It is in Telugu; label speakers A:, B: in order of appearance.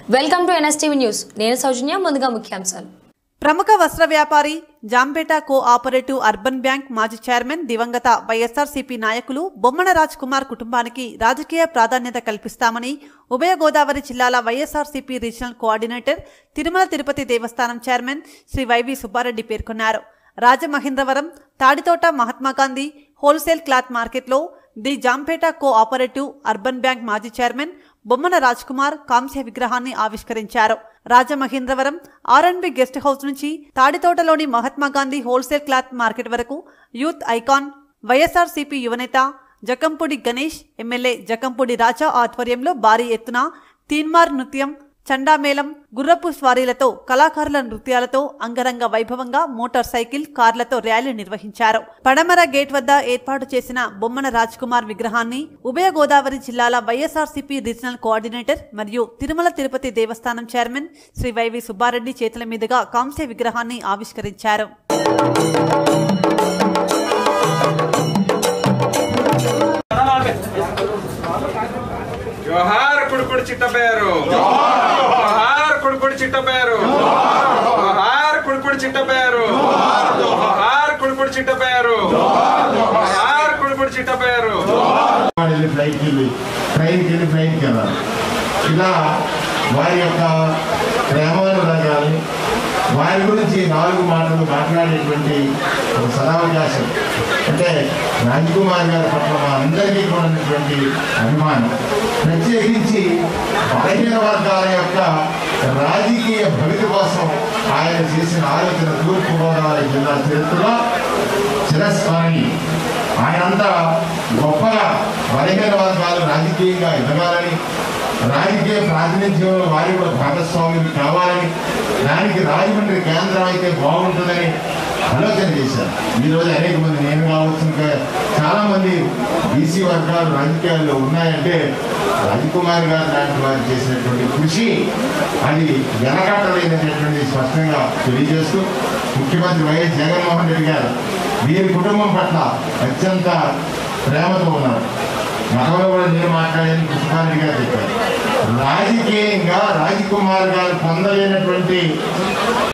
A: వెల్కమ్ టు ఎన్ఎస్టీవీ న్యూస్ నేను సౌజన్య ముందుగా ముఖ్యాంశాలు
B: ప్రముఖ వస్త్ర వ్యాపారి Jampeta cooperative urban bank మాజీ చైర్మన్ దివంగత వైఎస్ఆర్సీపీ నాయకులు బొమ్మన రాజ్ కుమార్ కుటుంబానికి రాజకీయ ప్రాధాన్యత కల్పిస్తామని ఉభయ గోదావరి జిల్లాల YSRCP regional coordinator Tirumala Tirupati Devasthanam chairman Shri YV Subbareddy పేర్కొన్నారు రాజమహేంద్రవరం తాడితోట మహాత్మాగాంధీ హోల్సేల్ క్లాత్ మార్కెట్లో the Jampeta cooperative urban bank మాజీ చైర్మన్ బొమ్మన రాజ్ కుమార్ కాంస్య విగ్రహాన్ని ఆవిష్కరించారు రాజమహేంద్రవరం ఆర్ఎన్బి గెస్ట్ హౌస్ నుంచి తాడితోటలోని మహాత్మాగాంధీ హోల్సేల్ క్లాత్ మార్కెట్ వరకు యూత్ ఐకాన్ వైఎస్ఆర్ సిపి యువనేత జకంపూడి గణేష్ ఎమ్మెల్యే జకంపూడి రాజా ఆధ్వర్యంలో భారీ ఎత్తున తీన్మార్ నృత్యం చండామేళం గుర్రపు స్వారీలతో కళాకారుల నృత్యాలతో అంగరంగ వైభవంగా మోటార్ సైకిల్ కార్లతో ర్యాలీ నిర్వహించారు పడమర గేట్ వద్ద ఏర్పాటు చేసిన బొమ్మన రాజ్ కుమార్ విగ్రహాన్ని ఉభయ గోదావరి జిల్లాల వైఎస్ఆర్సీపీ రీజనల్ కోఆర్డినేటర్ మరియు తిరుమల తిరుపతి దేవస్థానం చైర్మన్ శ్రీ వైవి సుబ్బారెడ్డి చేతుల మీదుగా కాంస్య విగ్రహాన్ని ఆవిష్కరించారు
C: జోహార్ కుడుకుడు చిట్టపేరు జోహార్ కుడుకుడు చిట్టపేరు జోహార్ కుడుకుడు చిట్టపేరు జోహార్ కుడుకుడు చిట్టపేరు జోహార్ కుడుకుడు చిట్టపేరు
D: వాడు వెళ్ళి ఫ్లైట్కి వెళ్ళి ట్రైన్కి వెళ్ళి ఫ్లైట్కి వెళ్ళాలి ఇలా వారి యొక్క ప్రేమానురాగాలు వారి గురించి నాలుగు మాటలు మాట్లాడేటువంటి ఒక సదావకాశం అంటే రాజ్కుమార్ గారి పట్ల మా అందరికీ కూడా ఉన్నటువంటి అభిమానం ప్రత్యేకించి బలహీన వర్గాల యొక్క రాజకీయ భవిత కోసం ఆయన చేసిన ఆలోచన తూర్పుగోదావరి జిల్లా చరిత్రలో చిరస్వామి ఆయనంతా గొప్పగా బలహీన వర్గాలు రాజకీయంగా ఎదగాలని రాజకీయ ప్రాతినిధ్యంలో వారి కూడా భాగస్వాములు కావాలని దానికి రాజమండ్రి కేంద్రం అయితే బాగుంటుందని ఆలోచన చేశారు ఈరోజు అనేక మంది నేను కావచ్చు ఇంకా చాలా మంది బీసీ వర్గాలు రాజకీయాల్లో ఉన్నాయంటే రవికుమార్ గారు లాంటి వారు చేసినటువంటి కృషి అది వెనకట్టలేనటువంటి స్పష్టంగా తెలియజేస్తూ ముఖ్యమంత్రి వైఎస్ జగన్మోహన్ రెడ్డి గారు వీరి కుటుంబం పట్ల అత్యంత ప్రేమతో ఉన్నారు గతంలో కూడా నేను మాట్లాడేది కృష్ణారెడ్డి గారు చెప్పారు రాజకీయంగా రాజకుమార్ గారు పొందలేనటువంటి